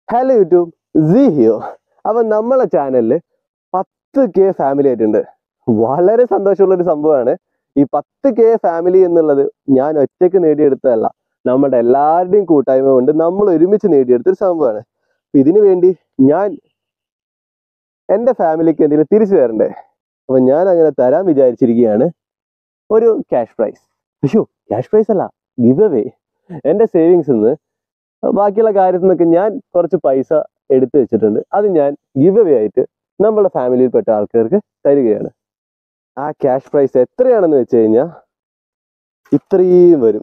hello YouTube C ഹിയോ അപ്പം നമ്മളെ ചാനലിൽ പത്ത് കെ ഫാമിലി ആയിട്ടുണ്ട് വളരെ സന്തോഷമുള്ള ഒരു സംഭവമാണ് ഈ പത്ത് കെ ഫാമിലി എന്നുള്ളത് ഞാൻ ഒറ്റയ്ക്ക് നേടിയെടുത്തതല്ല നമ്മുടെ എല്ലാവരുടെയും കൂട്ടായ്മ കൊണ്ട് നമ്മൾ ഒരുമിച്ച് നേടിയെടുത്ത ഒരു സംഭവമാണ് അപ്പൊ ഇതിനു വേണ്ടി ഞാൻ എൻ്റെ ഫാമിലിക്ക് എന്തെങ്കിലും തിരിച്ചു തരണ്ടേ അപ്പൊ ഞാൻ അങ്ങനെ തരാൻ വിചാരിച്ചിരിക്കുകയാണ് ഒരു ക്യാഷ് പ്രൈസ് അയ്യോ ക്യാഷ് പ്രൈസ് അല്ല ഗിവ് അവേ എൻ്റെ സേവിങ്സ് നിന്ന് ബാക്കിയുള്ള കാര്യത്തിൽ നിന്നൊക്കെ ഞാൻ കുറച്ച് പൈസ എടുത്തു വെച്ചിട്ടുണ്ട് അത് ഞാൻ ഗിവ് അവേ ആയിട്ട് നമ്മുടെ ഫാമിലിയിൽപ്പെട്ട ആൾക്കാർക്ക് തരികയാണ് ആ ക്യാഷ് പ്രൈസ് എത്രയാണെന്ന് വെച്ച് കഴിഞ്ഞാൽ ഇത്രയും വരും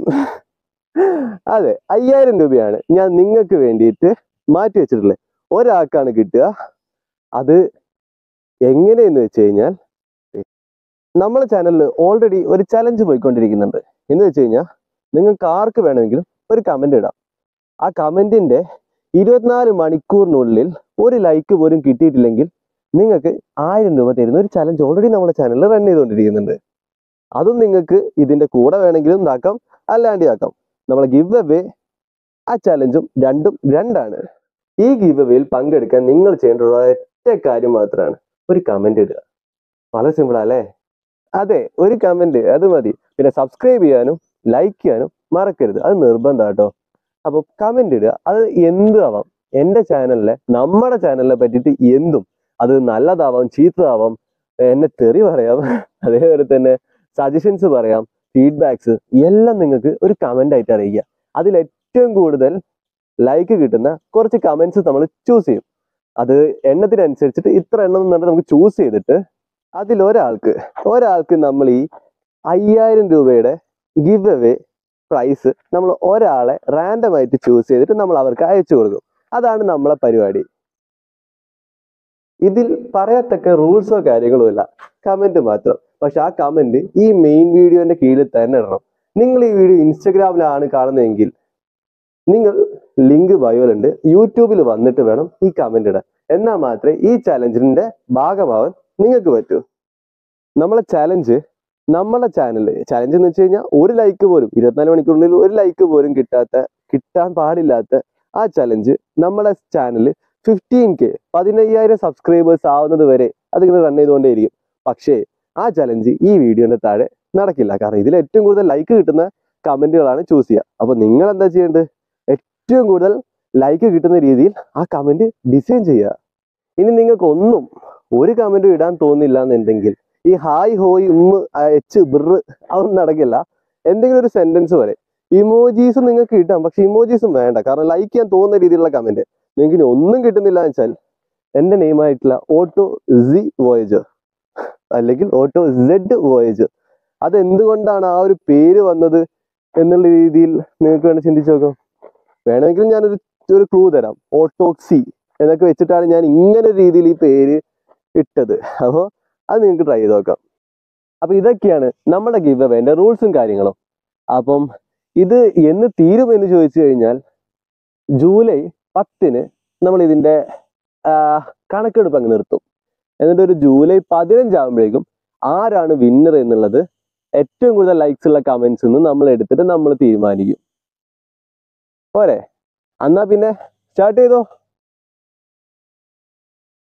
അതെ അയ്യായിരം രൂപയാണ് ഞാൻ നിങ്ങൾക്ക് വേണ്ടിയിട്ട് മാറ്റി വെച്ചിട്ടുള്ളത് ഒരാൾക്കാണ് കിട്ടുക അത് എങ്ങനെയെന്ന് വെച്ച് കഴിഞ്ഞാൽ നമ്മുടെ ചാനലിൽ ഓൾറെഡി ഒരു ചലഞ്ച് പോയിക്കൊണ്ടിരിക്കുന്നുണ്ട് എന്ന് വെച്ച് കഴിഞ്ഞാൽ നിങ്ങൾക്ക് ആർക്ക് വേണമെങ്കിലും ഒരു കമന്റ് ഇടാം ആ കമന്റിന്റെ ഇരുപത്തിനാല് മണിക്കൂറിനുള്ളിൽ ഒരു ലൈക്ക് പോലും കിട്ടിയിട്ടില്ലെങ്കിൽ നിങ്ങൾക്ക് ആയിരം രൂപ തരുന്ന ഒരു ചലഞ്ച് ഓൾറെഡി നമ്മുടെ ചാനലിൽ റൺ ചെയ്തുകൊണ്ടിരിക്കുന്നുണ്ട് അതും നിങ്ങൾക്ക് ഇതിന്റെ കൂടെ വേണമെങ്കിലും ഇതാക്കാം അല്ലാണ്ട് ആക്കാം നമ്മളെ ഗിവ് അവേ ആ ചലഞ്ചും രണ്ടും രണ്ടാണ് ഈ ഗിവ് അവേയിൽ പങ്കെടുക്കാൻ നിങ്ങൾ ചെയ്യേണ്ട ഒറ്റ കാര്യം മാത്രമാണ് ഒരു കമന്റ് ഇടുക വളരെ സിമ്പിൾ അല്ലേ അതെ ഒരു കമന്റ് അത് മതി പിന്നെ സബ്സ്ക്രൈബ് ചെയ്യാനും ലൈക്ക് ചെയ്യാനും മറക്കരുത് അത് നിർബന്ധം കേട്ടോ അപ്പോൾ കമന്റ് ഇടുക അത് എന്തും ആവാം എൻ്റെ ചാനലിലെ നമ്മുടെ ചാനലിനെ പറ്റിയിട്ട് എന്തും അത് നല്ലതാവാം ചീത്തതാവാം എന്നെ തെറി പറയാം അതേപോലെ തന്നെ സജഷൻസ് പറയാം ഫീഡ്ബാക്സ് എല്ലാം നിങ്ങൾക്ക് ഒരു കമന്റ് ആയിട്ട് അറിയിക്കുക അതിൽ ഏറ്റവും കൂടുതൽ ലൈക്ക് കിട്ടുന്ന കുറച്ച് കമന്റ്സ് നമ്മൾ ചൂസ് ചെയ്യും അത് എണ്ണത്തിനനുസരിച്ചിട്ട് ഇത്ര എണ്ണം എന്ന് പറഞ്ഞാൽ നമുക്ക് ചൂസ് ചെയ്തിട്ട് അതിൽ ഒരാൾക്ക് ഒരാൾക്ക് നമ്മൾ ഈ അയ്യായിരം രൂപയുടെ ഗിവ് അവേ പ്രൈസ് നമ്മൾ ഒരാളെ റാൻഡം ആയിട്ട് ചൂസ് ചെയ്തിട്ട് നമ്മൾ അവർക്ക് അയച്ചു കൊടുക്കും അതാണ് നമ്മളെ പരിപാടി ഇതിൽ പറയത്തക്ക റൂൾസോ കാര്യങ്ങളോ ഇല്ല കമന്റ് മാത്രം പക്ഷെ ആ കമന്റ് ഈ മെയിൻ വീഡിയോന്റെ കീഴിൽ തന്നെ ഇടണം നിങ്ങൾ ഈ വീഡിയോ ഇൻസ്റ്റഗ്രാമിലാണ് കാണുന്നതെങ്കിൽ നിങ്ങൾ ലിങ്ക് ബയോയിലുണ്ട് യൂട്യൂബിൽ വന്നിട്ട് വേണം ഈ കമന്റ് ഇടാൻ എന്നാൽ മാത്രമേ ഈ ചലഞ്ചിന്റെ ഭാഗമാവാൻ നിങ്ങൾക്ക് പറ്റൂ നമ്മളെ ചലഞ്ച് നമ്മളെ ചാനൽ ചലഞ്ച് എന്ന് വെച്ച് കഴിഞ്ഞാൽ ഒരു ലൈക്ക് പോലും ഇരുപത്തിനാല് മണിക്കൂറിനുള്ളിൽ ഒരു ലൈക്ക് പോലും കിട്ടാത്ത കിട്ടാൻ പാടില്ലാത്ത ആ ചലഞ്ച് നമ്മളെ ചാനൽ ഫിഫ്റ്റീൻ കെ പതിനയ്യായിരം സബ്സ്ക്രൈബേഴ്സ് ആവുന്നത് വരെ അതിങ്ങനെ റൺ ചെയ്തുകൊണ്ടേയിരിക്കും പക്ഷേ ആ ചലഞ്ച് ഈ വീഡിയോന്റെ താഴെ നടക്കില്ല കാരണം ഇതിൽ ഏറ്റവും കൂടുതൽ ലൈക്ക് കിട്ടുന്ന കമന്റുകളാണ് ചൂസ് ചെയ്യുക അപ്പൊ നിങ്ങൾ എന്താ ചെയ്യേണ്ടത് ഏറ്റവും കൂടുതൽ ലൈക്ക് കിട്ടുന്ന രീതിയിൽ ആ കമന്റ് ഡിസൈൻ ചെയ്യുക ഇനി നിങ്ങൾക്ക് ഒന്നും ഒരു കമന്റും ഇടാൻ തോന്നില്ല എന്നുണ്ടെങ്കിൽ ഈ ഹായ് ഹോയ് ഉമ്മ് ആ, എച്ച് ബിർ അതൊന്നും നടക്കില്ല എന്തെങ്കിലും ഒരു സെന്റൻസ് വരെ ഇമോജീസും നിങ്ങൾക്ക് കിട്ടാം പക്ഷെ ഇമോജീസും വേണ്ട കാരണം ലൈക്ക് ചെയ്യാൻ തോന്നുന്ന രീതിയിലുള്ള കമന്റ് നിങ്ങൾക്ക് ഇനി ഒന്നും കിട്ടുന്നില്ല എന്ന് വെച്ചാൽ എന്റെ നെയിം ആയിട്ടുള്ള ഓട്ടോ സി വോയേജർ അല്ലെങ്കിൽ ഓട്ടോ സെഡ് വോയേജർ അത് എന്തുകൊണ്ടാണ് ആ ഒരു പേര് വന്നത് എന്നുള്ള രീതിയിൽ നിങ്ങൾക്ക് വേണം ചിന്തിച്ചു നോക്കാം വേണമെങ്കിൽ ഞാനൊരു ഒരു ക്ലൂ തരാം ഓട്ടോക്സി എന്നൊക്കെ വെച്ചിട്ടാണ് ഞാൻ ഇങ്ങനെ ഒരു രീതിയിൽ ഈ പേര് ഇട്ടത് അപ്പോൾ അത് നിങ്ങൾക്ക് ട്രൈ ചെയ്ത് നോക്കാം അപ്പൊ ഇതൊക്കെയാണ് നമ്മുടെ ഗിവ് അവേന്റെ റൂൾസും കാര്യങ്ങളും അപ്പം ഇത് എന്ന് തീരും എന്ന് ചോദിച്ചു കഴിഞ്ഞാൽ ജൂലൈ പത്തിന് നമ്മൾ ഇതിന്റെ ആ, കണക്കെടുപ്പ് അങ്ങ് നിർത്തും എന്നിട്ട് ഒരു ജൂലൈ പതിനഞ്ചാകുമ്പോഴേക്കും ആരാണ് വിന്നർ എന്നുള്ളത് ഏറ്റവും കൂടുതൽ ലൈക്സ് ഉള്ള കമന്റ്സ് നിന്ന് നമ്മൾ എടുത്തിട്ട് നമ്മൾ തീരുമാനിക്കും പോരെ എന്നാ പിന്നെ സ്റ്റാർട്ട് ചെയ്തോ